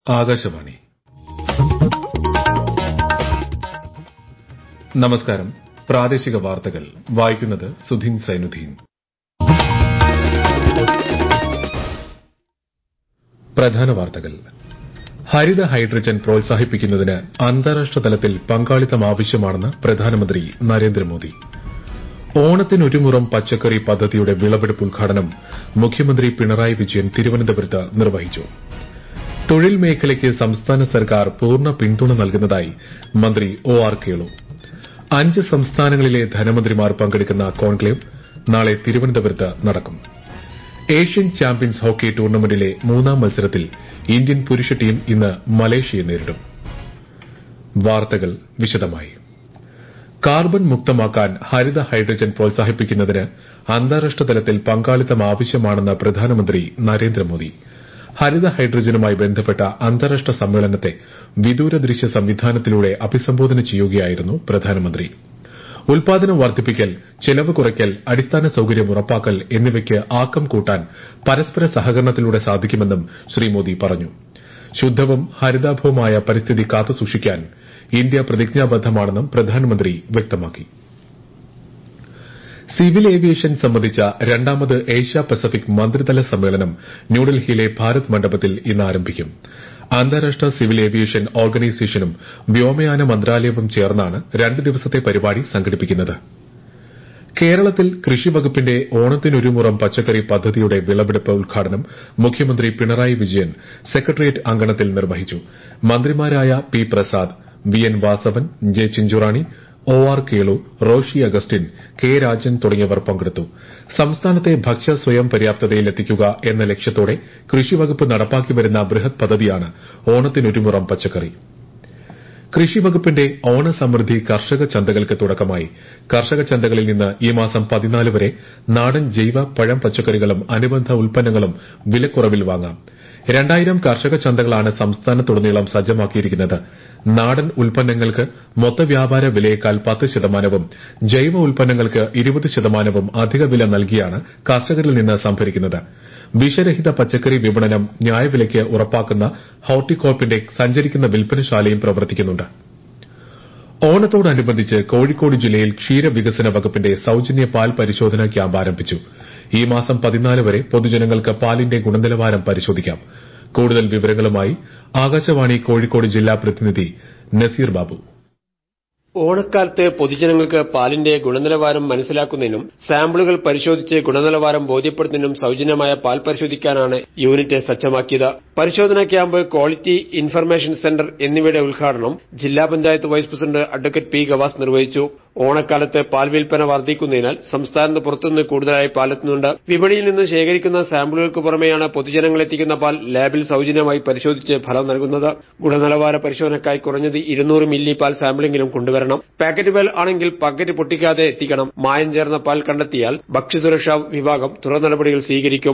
ആകാശവാണി നമസ്കാരം പ്രാദേശിക വാർത്തകൾ വായിക്കുന്നത് സുധീൻ സൈനുദ്ദീൻ പ്രധാന വാർത്തകൾ ഹരിത ഹൈഡ്രജൻ പ്രോത്സാഹിപ്പിക്കുന്നതിന് അന്താരാഷ്ട്ര തലത്തിൽ പങ്കാളിത്തം ആവശ്യമാണെന്ന് പ്രധാനമന്ത്രി നരേന്ദ്രമോദി ഓണത്തിനൊരുമുറം പച്ചക്കറി പദ്ധതിയുടെ വിളവെടുപ്പ് ഉദ്ഘാടനം മുഖ്യമന്ത്രി പിണറായി വിജയൻ തിരുവനന്തപുരത്ത് നിർവഹിച്ചു തൊഴിൽ മേഖലയ്ക്ക് സംസ്ഥാന സർക്കാർ പൂർണ്ണ പിന്തുണ നൽകുന്നതായി മന്ത്രി ഒ ആർ കേളു അഞ്ച് സംസ്ഥാനങ്ങളിലെ ധനമന്ത്രിമാർ പങ്കെടുക്കുന്ന കോൺക്ലേവ് നാളെ തിരുവനന്തപുരത്ത് നടക്കും ഏഷ്യൻ ചാമ്പ്യൻസ് ഹോക്കി ടൂർണമെന്റിലെ മൂന്നാം മത്സരത്തിൽ ഇന്ത്യൻ പുരുഷ ടീം ഇന്ന് മലേഷ്യയെ നേരിടും വാർത്തകൾ വിശദമായി കാർബൺ മുക്തമാക്കാൻ ഹരിത ഹൈഡ്രജൻ പ്രോത്സാഹിപ്പിക്കുന്നതിന് അന്താരാഷ്ട്ര തലത്തിൽ പങ്കാളിത്തം ആവശ്യമാണെന്ന് പ്രധാനമന്ത്രി നരേന്ദ്രമോദി ഹരിത ഹൈഡ്രജനുമായി ബന്ധപ്പെട്ട അന്താരാഷ്ട്ര സമ്മേളനത്തെ വിദൂര ദൃശ്യ സംവിധാനത്തിലൂടെ അഭിസംബോധന ചെയ്യുകയായിരുന്നു പ്രധാനമന്ത്രി ഉൽപാദനം വർദ്ധിപ്പിക്കൽ ചെലവ് കുറയ്ക്കൽ അടിസ്ഥാന സൌകര്യം ഉറപ്പാക്കൽ എന്നിവയ്ക്ക് ആക്കം കൂട്ടാൻ പരസ്പര സഹകരണത്തിലൂടെ സാധിക്കുമെന്നും ശ്രീ മോദി പറഞ്ഞു ശുദ്ധവും ഹരിതാഭവുമായ പരിസ്ഥിതി കാത്തുസൂക്ഷിക്കാൻ ഇന്ത്യ പ്രതിജ്ഞാബദ്ധമാണെന്നും പ്രധാനമന്ത്രി വ്യക്തമാക്കി സിവിൽ ഏവിയേഷൻ സംബന്ധിച്ച രണ്ടാമത് ഏഷ്യ പസഫിക് മന്ത്രിതല സമ്മേളനം ന്യൂഡൽഹിയിലെ ഭാരത് മണ്ഡപത്തിൽ ഇന്ന് ആരംഭിക്കും അന്താരാഷ്ട്ര സിവിൽ ഏവിയേഷൻ ഓർഗനൈസേഷനും വ്യോമയാന മന്ത്രാലയവും ചേർന്നാണ് രണ്ട് ദിവസത്തെ പരിപാടി സംഘടിപ്പിക്കുന്നത് കേരളത്തിൽ കൃഷിവകുപ്പിന്റെ ഓണത്തിനൊരുമുറം പച്ചക്കറി പദ്ധതിയുടെ വിളവെടുപ്പ് ഉദ്ഘാടനം മുഖ്യമന്ത്രി പിണറായി വിജയൻ സെക്രട്ടേറിയറ്റ് അങ്കണത്തിൽ നിർവഹിച്ചു മന്ത്രിമാരായ P Prasad V N Vasavan J Chinchurani O R Kelu Roshy Augustine K Rajan തുടങ്ങിയവർ പങ്കെടുത്തു സംസ്ഥാനത്തെ ഭക്ഷ്യ സ്വയം പര്യാപ്തതയിലെത്തിക്കുക എന്ന ലക്ഷ്യത്തോടെ കൃഷിവകുപ്പ് നടപ്പാക്കി വരുന്ന ബൃഹത് പദ്ധതിയാണ് ഓണത്തിനൊരുമുറം പച്ചക്കറി കൃഷിവകുപ്പിന്റെ ഓണസമൃദ്ധി കർഷക ചന്തകൾക്ക് തുടക്കമായി കർഷക ചന്തകളിൽ നിന്ന് ഈ മാസം പതിനാല് വരെ നാടൻ ജൈവ പഴം പച്ചക്കറികളും അനുബന്ധ ഉൽപ്പന്നങ്ങളും വിലക്കുറവിൽ വാങ്ങാം രണ്ടായിരം കർഷക ചന്തകളാണ് സംസ്ഥാനത്തുടനീളം സജ്ജമാക്കിയിരിക്കുന്നത് നാടൻ ഉൽപ്പന്നങ്ങൾക്ക് മൊത്ത വ്യാപാര വിലയേക്കാൾ പത്ത് ശതമാനവും ജൈവ ഉൽപ്പന്നങ്ങൾക്ക് ഇരുപത് ശതമാനവും അധിക വില നൽകിയാണ് കർഷകരിൽ നിന്ന് സംഭരിക്കുന്നത് വിഷരഹിത പച്ചക്കറി വിപണനം ന്യായവിലയ്ക്ക് ഉറപ്പാക്കുന്ന ഹോർട്ടികോർപ്പിന്റെ സഞ്ചരിക്കുന്ന വിൽപ്പനശാലയും പ്രവർത്തിക്കുന്നുണ്ട് ഓണത്തോടനുബന്ധിച്ച് കോഴിക്കോട് ജില്ലയിൽ ക്ഷീരവികസന വകുപ്പിന്റെ സൌജന്യ പാൽ പരിശോധനാ ക്യാമ്പ് ആരംഭിച്ചു ഈ മാസം പതിനാല് വരെ പൊതുജനങ്ങൾക്ക് പാലിന്റെ ഗുണനിലവാരം പരിശോധിക്കാം കൂടുതൽ വിവരങ്ങളുമായി ആകാശവാണി കോഴിക്കോട് ജില്ലാ പ്രതിനിധി നസീർ ബാബു ഓണക്കാലത്ത് പൊതുജനങ്ങൾക്ക് പാലിന്റെ ഗുണനിലവാരം മനസ്സിലാക്കുന്നതിനും സാമ്പിളുകൾ പരിശോധിച്ച് ഗുണനിലവാരം ബോധ്യപ്പെടുത്തുന്നതിനും സൌജന്യമായ പാൽ പരിശോധിക്കാനാണ് യൂണിറ്റ് സജ്ജമാക്കിയത് പരിശോധനാ ക്യാമ്പ് ക്വാളിറ്റി ഇൻഫർമേഷൻ സെന്റർ എന്നിവയുടെ ഉദ്ഘാടനം ജില്ലാ panchayat vice president advocate P Gavas നിർവഹിച്ചു ഓണക്കാലത്ത് പാൽ വിൽപ്പന വർദ്ധിക്കുന്നതിനാൽ സംസ്ഥാനത്ത് പുറത്തുനിന്ന് കൂടുതലായി പാലെത്തുന്നുണ്ട് വിപണിയിൽ നിന്ന് ശേഖരിക്കുന്ന സാമ്പിളുകൾക്ക് പുറമെയാണ് പൊതുജനങ്ങൾ എത്തിക്കുന്ന പാൽ ലാബിൽ സൌജന്യമായി പരിശോധിച്ച് ഫലം നൽകുന്നത് ഗുണനിലവാര പരിശോധനയ്ക്കായി കുറഞ്ഞത് ഇരുന്നൂറ് മില്ലി പാൽ സാമ്പിളെങ്കിലും കൊണ്ടുവരണം പാക്കറ്റ് പാൽ ആണെങ്കിൽ പാക്കറ്റ് പൊട്ടിക്കാതെ എത്തിക്കണം മായം ചേർന്ന പാൽ കണ്ടെത്തിയാൽ ഭക്ഷ്യസുരക്ഷാ വിഭാഗം തുടർ നടപടികൾ സ്വീകരിക്കും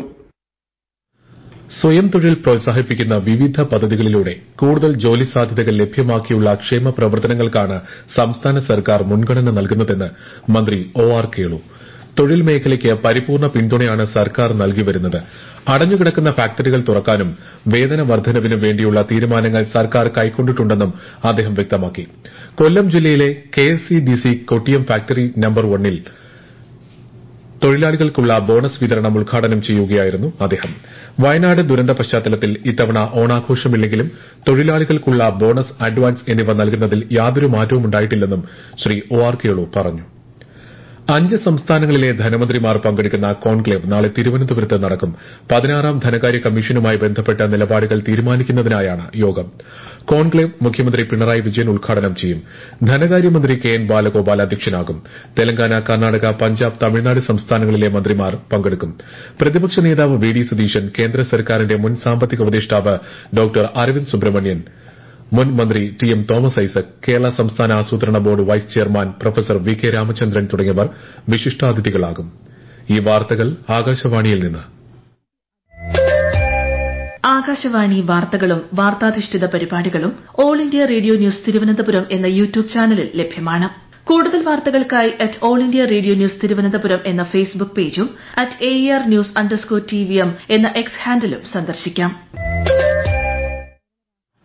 സ്വയം തൊഴിൽ പ്രോത്സാഹിപ്പിക്കുന്ന വിവിധ പദ്ധതികളിലൂടെ കൂടുതൽ ജോലി സാധ്യതകൾ ലഭ്യമാക്കിയുള്ള ക്ഷേമ പ്രവർത്തനങ്ങൾക്കാണ് സംസ്ഥാന സർക്കാർ മുൻഗണന നൽകുന്നതെന്ന് മന്ത്രി ഒ ആർ കേളു തൊഴിൽ മേഖലയ്ക്ക് പരിപൂർണ പിന്തുണയാണ് സർക്കാർ നൽകി വരുന്നത് അടഞ്ഞുകിടക്കുന്ന ഫാക്ടറികൾ തുറക്കാനും വേതന വർധനവിനും വേണ്ടിയുള്ള തീരുമാനങ്ങൾ സർക്കാർ കൈക്കൊണ്ടിട്ടുണ്ടെന്നും അദ്ദേഹം വ്യക്തമാക്കി കൊല്ലം ജില്ലയിലെ കെഎസ്സിഡിസി കൊട്ടിയം ഫാക്ടറി നമ്പർ ഒന്നിൽ തൊഴിലാളികൾക്കുള്ള ബോണസ് വിതരണം ഉദ്ഘാടനം ചെയ്യുകയായിരുന്നു അദ്ദേഹം വയനാട് ദുരന്ത പശ്ചാത്തലത്തിൽ ഇത്തവണ ഓണാഘോഷമില്ലെങ്കിലും തൊഴിലാളികൾക്കുള്ള ബോണസ് അഡ്വാൻസ് എന്നിവ നൽകുന്നതിൽ യാതൊരു മാറ്റവും ഉണ്ടായിട്ടില്ലെന്നും ശ്രീ ഒ ആർ കേളു പറഞ്ഞു അഞ്ച് സംസ്ഥാനങ്ങളിലെ ധനമന്ത്രിമാർ പങ്കെടുക്കുന്ന കോൺക്ലേവ് നാളെ തിരുവനന്തപുരത്ത് നടക്കും പതിനാറാം ധനകാര്യ കമ്മീഷനുമായി ബന്ധപ്പെട്ട നിലപാടുകൾ തീരുമാനിക്കുന്നതിനായാണ് യോഗം കോൺക്ലേവ് മുഖ്യമന്ത്രി പിണറായി വിജയൻ ഉദ്ഘാടനം ചെയ്യും ധനകാര്യമന്ത്രി കെ എൻ ബാലഗോപാൽ അധ്യക്ഷനാകും തെലങ്കാന കർണാടക പഞ്ചാബ് തമിഴ്നാട് സംസ്ഥാനങ്ങളിലെ മന്ത്രിമാർ പങ്കെടുക്കും പ്രതിപക്ഷ നേതാവ് വി ഡി സതീശൻ കേന്ദ്ര സർക്കാരിന്റെ മുൻ സാമ്പത്തിക ഉപദേഷ്ടാവ് ഡോക്ടർ അരവിന്ദ് സുബ്രഹ്മണ്യൻ മുൻ മന്ത്രി ടി എം തോമസ് ഐസക് കേരള സംസ്ഥാന ആസൂത്രണ board vice chairman professor V K Ramachandran തുടങ്ങിയവർ വിശിഷ്ടാതിഥികളാകും ഈ വാർത്തകൾ ആകാശവാണിയിൽ നിന്ന് ആകാശവാണി വാർത്തകളും വാർത്താധിഷ്ഠിത പരിപാടികളും all India radio news Thiruvananthapuram എന്ന യൂട്യൂബ് ചാനലിൽ ലഭ്യമാണ് കൂടുതൽ വാർത്തകൾക്കായി at all India radio news Thiruvananthapuram എന്ന ഫേസ്ബുക്ക് പേജും at A R news underscore T V M എന്ന എക്സ് ഹാൻഡിലും സന്ദർശിക്കാം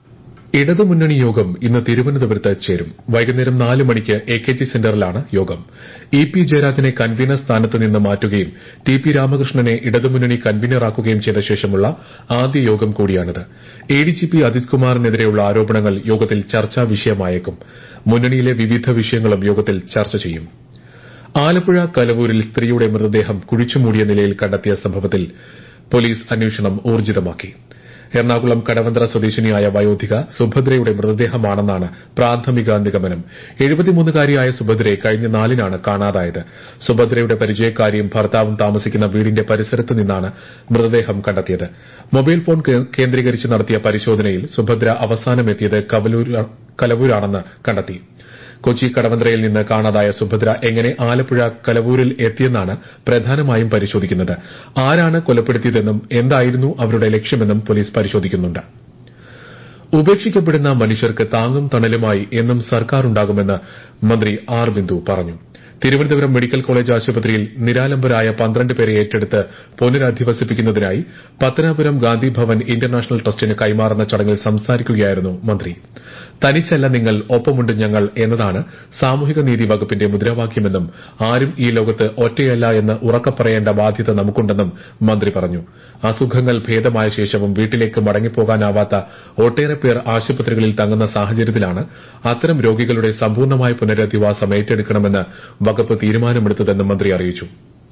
ഇടതുമുന്നണി യോഗം ഇന്ന് തിരുവനന്തപുരത്ത് ചേരും വൈകുന്നേരം നാല് മണിക്ക് എ കെ ജി സെന്ററിലാണ് യോഗം ഇ പി ജയരാജനെ കൺവീനർ സ്ഥാനത്ത് നിന്ന് മാറ്റുകയും ടി പി രാമകൃഷ്ണനെ ഇടതുമുന്നണി കൺവീനറാക്കുകയും ചെയ്ത ശേഷമുള്ള ആദ്യ യോഗം കൂടിയാണിത് A D G P Ajith കുമാറിനെതിരെയുള്ള ആരോപണങ്ങൾ യോഗത്തിൽ ചർച്ചാ വിഷയമായേക്കും മുന്നണിയിലെ വിവിധ വിഷയങ്ങളും യോഗത്തിൽ ചർച്ച ചെയ്യും ആലപ്പുഴ കലവൂരിൽ സ്ത്രീയുടെ മൃതദേഹം കുഴിച്ചുമൂടിയ നിലയിൽ കണ്ടെത്തിയ സംഭവത്തിൽ പോലീസ് അന്വേഷണം ഊർജിതമാക്കി എറണാകുളം കടവന്ത്ര സ്വദേശിനിയായ വയോധിക സുഭദ്രയുടെ മൃതദേഹമാണെന്നാണ് പ്രാഥമിക നിഗമനം എഴുപത്തിമൂന്നുകാരിയായ സുഭദ്രയെ കഴിഞ്ഞ നാലിനാണ് കാണാതായത് സുഭദ്രയുടെ പരിചയക്കാരിയും ഭർത്താവും താമസിക്കുന്ന വീടിന്റെ പരിസരത്ത് നിന്നാണ് മൃതദേഹം കണ്ടെത്തിയത് മൊബൈൽ ഫോൺ കേന്ദ്രീകരിച്ച് നടത്തിയ പരിശോധനയിൽ സുഭദ്ര അവസാനമെത്തിയത് കലവൂരാണെന്ന് കണ്ടെത്തി കൊച്ചി കടവന്ത്രയിൽ നിന്ന് കാണാതായ സുഭദ്ര എങ്ങനെ ആലപ്പുഴ കലവൂരിൽ എത്തിയെന്നാണ് പ്രധാനമായും പരിശോധിക്കുന്നത് ആരാണ് കൊലപ്പെടുത്തിയതെന്നും എന്തായിരുന്നു അവരുടെ ലക്ഷ്യമെന്നും പോലീസ് പരിശോധിക്കുന്നുണ്ട് ഉപേക്ഷിക്കപ്പെടുന്ന മനുഷ്യർക്ക് താങ്ങും തണലുമായി എന്നും സർക്കാർ ഉണ്ടാകുമെന്ന് മന്ത്രി ആർ ബിന്ദു പറഞ്ഞു തിരുവനന്തപുരം മെഡിക്കൽ കോളേജ് ആശുപത്രിയിൽ നിരാലംബരായ പന്ത്രണ്ട് പേരെ ഏറ്റെടുത്ത് പുനരധിവസിപ്പിക്കുന്നതിനായി പത്തനാപുരം ഗാന്ധി ഭവൻ ഇന്റർനാഷണൽ ട്രസ്റ്റിന് കൈമാറുന്ന ചടങ്ങിൽ സംസാരിക്കുകയായിരുന്നു മന്ത്രി തനിച്ചല്ല നിങ്ങൾ ഒപ്പമുണ്ട് ഞങ്ങൾ എന്നതാണ് സാമൂഹിക നീതി വകുപ്പിന്റെ മുദ്രാവാക്യമെന്നും ആരും ഈ ലോകത്ത് ഒറ്റയല്ല എന്ന് ഉറക്കപ്പറയേണ്ട ബാധ്യത നമുക്കുണ്ടെന്നും മന്ത്രി പറഞ്ഞു അസുഖങ്ങൾ ഭേദമായ ശേഷവും വീട്ടിലേക്ക് മടങ്ങിപ്പോകാനാവാത്ത ഒട്ടേറെ പേർ ആശുപത്രികളിൽ തങ്ങുന്ന സാഹചര്യത്തിലാണ് അത്തരം രോഗികളുടെ സമ്പൂർണ്ണമായ പുനരധിവാസം ഏറ്റെടുക്കണമെന്ന് വകുപ്പ് തീരുമാനമെടുത്തതെന്നും മന്ത്രി അറിയിച്ചു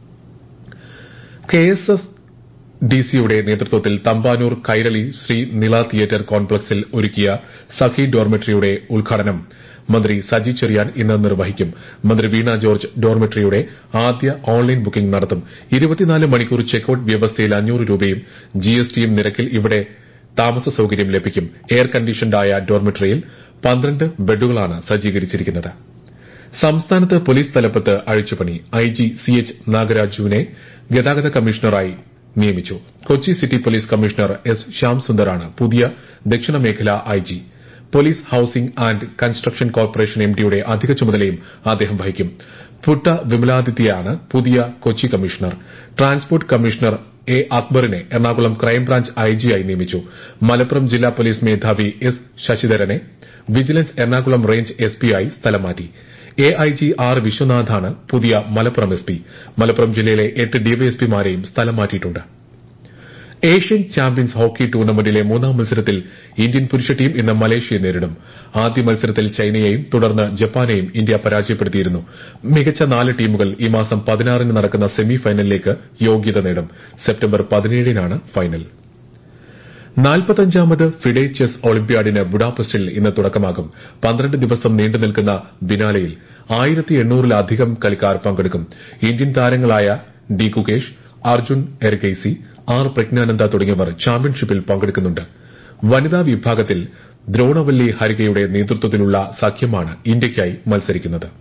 കെഎസ്എഫ് ഡിസിയുടെ നേതൃത്വത്തിൽ തമ്പാനൂർ കൈരളി ശ്രീ നില തിയേറ്റർ കോംപ്ലക്സിൽ ഒരുക്കിയ സഖി ഡോർമെട്രിയുടെ ഉദ്ഘാടനം മന്ത്രി സജി ചെറിയാൻ ഇന്ന് നിർവഹിക്കും മന്ത്രി വീണ ജോർജ് ഡോർമെട്രിയുടെ ആദ്യ ഓൺലൈൻ ബുക്കിംഗ് നടത്തും ഇരുപത്തിനാല് മണിക്കൂർ ചെക്കൌട്ട് വ്യവസ്ഥയിൽ അഞ്ഞൂറ് രൂപയും ജിഎസ്ടിയും നിരക്കിൽ ഇവിടെ താമസ സൌകര്യം ലഭിക്കും എയർ കണ്ടീഷൻഡായ ഡോർമെട്രിയിൽ പന്ത്രണ്ട് ബെഡുകളാണ് സജ്ജീകരിച്ചിരിക്കുന്നത് സംസ്ഥാനത്ത് പോലീസ് തലപ്പത്ത് അഴിച്ചുപണി ഐജി സി എച്ച് നാഗരാജുവിനെ ഗതാഗത കമ്മീഷണറായി നിയമിച്ചു Kochi city police commissioner S ശ്യാംസുന്ദറാണ് പുതിയ ദക്ഷിണ മേഖല IG police housing and construction corporation എംഡിയുടെ അധിക ചുമതലയും അദ്ദേഹം വഹിക്കും പുട്ട വിമലാദിത്യയാണ് പുതിയ Kochi commissioner transport commissioner A അക്ബറിനെ എറണാകുളം ക്രൈംബ്രാഞ്ച് ഐജിയായി നിയമിച്ചു മലപ്പുറം ജില്ലാ പോലീസ് മേധാവി എസ് ശശിധരനെ വിജിലൻസ് എറണാകുളം റേഞ്ച് എസ്പിയായി സ്ഥലം മാറ്റി എഐജി ആർ വിശ്വനാഥാണ് പുതിയ മലപ്പുറം എസ്പി മലപ്പുറം ജില്ലയിലെ എട്ട് ഡിവൈഎസ്പിമാരെയും സ്ഥലം മാറ്റിയിട്ടുണ്ട് ഏഷ്യൻ ചാമ്പ്യൻസ് ഹോക്കി ടൂർണമെന്റിലെ മൂന്നാം മത്സരത്തിൽ ഇന്ത്യൻ പുരുഷ ടീം ഇന്ന് മലേഷ്യയെ നേരിടും ആദ്യ മത്സരത്തിൽ ചൈനയെയും തുടർന്ന് ജപ്പാനെയും ഇന്ത്യ പരാജയപ്പെടുത്തിയിരുന്നു മികച്ച നാല് ടീമുകൾ ഈ മാസം പതിനാറിന് നടക്കുന്ന സെമി ഫൈനലിലേക്ക് യോഗ്യത നേടും സെപ്റ്റംബർ പതിനേഴിനാണ് ഫൈനൽ നാൽപ്പത്തഞ്ചാമത് ഫിഡെ ചെസ് ഒളിമ്പ്യാഡിന് ബുഡാപെസ്റ്റിൽ ഇന്ന് തുടക്കമാകും പന്ത്രണ്ട് ദിവസം നീണ്ടു നിൽക്കുന്ന ബിനാലയിൽ ആയിരത്തി എണ്ണൂറിലധികം കളിക്കാർ പങ്കെടുക്കും ഇന്ത്യൻ താരങ്ങളായ ഡി കുകേഷ് അർജുൻ എർഗൈസി ആർ പ്രജ്ഞാനന്ദ തുടങ്ങിയവർ ചാമ്പ്യൻഷിപ്പിൽ പങ്കെടുക്കുന്നുണ്ട് വനിതാ വിഭാഗത്തിൽ ദ്രോണവല്ലി ഹരികയുടെ നേതൃത്വത്തിലുള്ള സഖ്യമാണ് ഇന്ത്യയ്ക്കായി മത്സരിക്കുന്നത്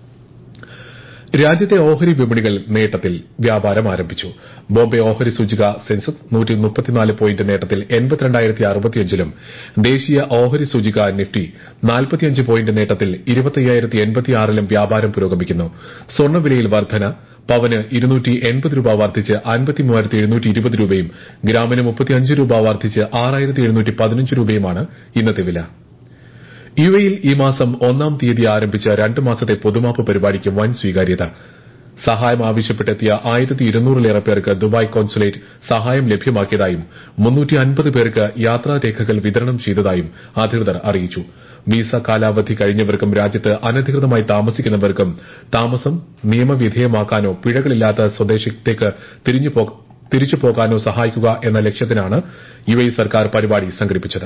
രാജ്യത്തെ ഓഹരി വിപണികൾ നേട്ടത്തിൽ വ്യാപാരം ആരംഭിച്ചു ബോംബെ ഓഹരി സൂചിക സെൻസെക്സ് പോയിന്റ് നേട്ടത്തിൽ എൺപത്തിരണ്ടായിരത്തി അറുപത്തിയഞ്ചിലും ദേശീയ ഓഹരി സൂചിക നിഫ്റ്റി നാൽപ്പത്തിയഞ്ച് പോയിന്റ് നേട്ടത്തിൽ ഇരുപത്തയ്യായിരത്തി എൺപത്തിയാറിലും വ്യാപാരം പുരോഗമിക്കുന്നു സ്വർണ്ണവിലയിൽ വർധന പവന് ഇരുന്നൂറ്റി എൺപത് രൂപ വർദ്ധിച്ച് അൻപത്തി മൂവായിരത്തി എഴുന്നൂറ്റി ഇരുപത് രൂപയും ഗ്രാമിന് മുപ്പത്തിയഞ്ച് രൂപ വർദ്ധിച്ച് ആറായിരത്തി എഴുന്നൂറ്റി പതിനഞ്ച് രൂപയുമാണ് ഇന്നത്തെ വില യു എയിൽ ഈ മാസം ഒന്നാം തീയതി ആരംഭിച്ച രണ്ട് മാസത്തെ പൊതുമാപ്പ് പരിപാടിക്ക് വൻ സ്വീകാര്യത സഹായം ആവശ്യപ്പെട്ടെത്തിയ ആയിരത്തി ഇരുന്നൂറിലേറെ പേർക്ക് ദുബായ് കോൺസുലേറ്റ് സഹായം ലഭ്യമാക്കിയതായും മുന്നൂറ്റി അൻപത് പേർക്ക് യാത്രാരേഖകൾ വിതരണം ചെയ്തതായും അധികൃതർ അറിയിച്ചു വിസ കാലാവധി കഴിഞ്ഞവർക്കും രാജ്യത്ത് അനധികൃതമായി താമസിക്കുന്നവർക്കും താമസം നിയമവിധേയമാക്കാനോ പിഴകളില്ലാത്ത സ്വദേശത്തേക്ക് തിരിച്ചു പോകാനോ സഹായിക്കുക എന്ന ലക്ഷ്യത്തിനാണ് യു എ സർക്കാർ പരിപാടി സംഘടിപ്പിച്ചത്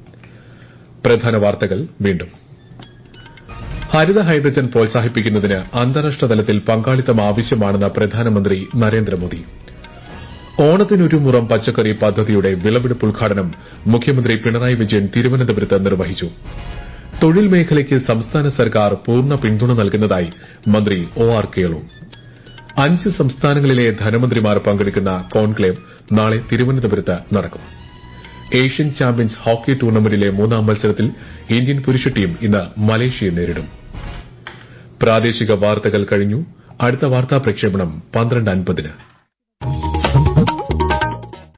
പ്രധാന വാർത്തകൾ വീണ്ടും ഹരിത ഹൈഡ്രജൻ പ്രോത്സാഹിപ്പിക്കുന്നതിന് അന്താരാഷ്ട്ര തലത്തിൽ പങ്കാളിത്തം ആവശ്യമാണെന്ന് പ്രധാനമന്ത്രി നരേന്ദ്രമോദി ഓണത്തിനൊരു മുറം പച്ചക്കറി പദ്ധതിയുടെ വിളവെടുപ്പ് ഉദ്ഘാടനം മുഖ്യമന്ത്രി പിണറായി വിജയൻ തിരുവനന്തപുരത്ത് നിർവഹിച്ചു തൊഴിൽ മേഖലയ്ക്ക് സംസ്ഥാന സർക്കാർ പൂർണ്ണ പിന്തുണ നൽകുന്നതായി മന്ത്രി ഒ ആർ കേളു അഞ്ച് സംസ്ഥാനങ്ങളിലെ ധനമന്ത്രിമാർ പങ്കെടുക്കുന്ന കോൺക്ലേവ് നാളെ തിരുവനന്തപുരത്ത് നടക്കും ഏഷ്യൻ ചാമ്പ്യൻസ് ഹോക്കി ടൂർണമെന്റിലെ മൂന്നാം മത്സരത്തിൽ ഇന്ത്യൻ പുരുഷ ടീം ഇന്ന് മലേഷ്യയെ നേരിടും പ്രാദേശിക വാർത്തകൾ കഴിഞ്ഞു അടുത്ത വാർത്താ പ്രക്ഷേപണം പന്ത്രണ്ട് അൻപതിന്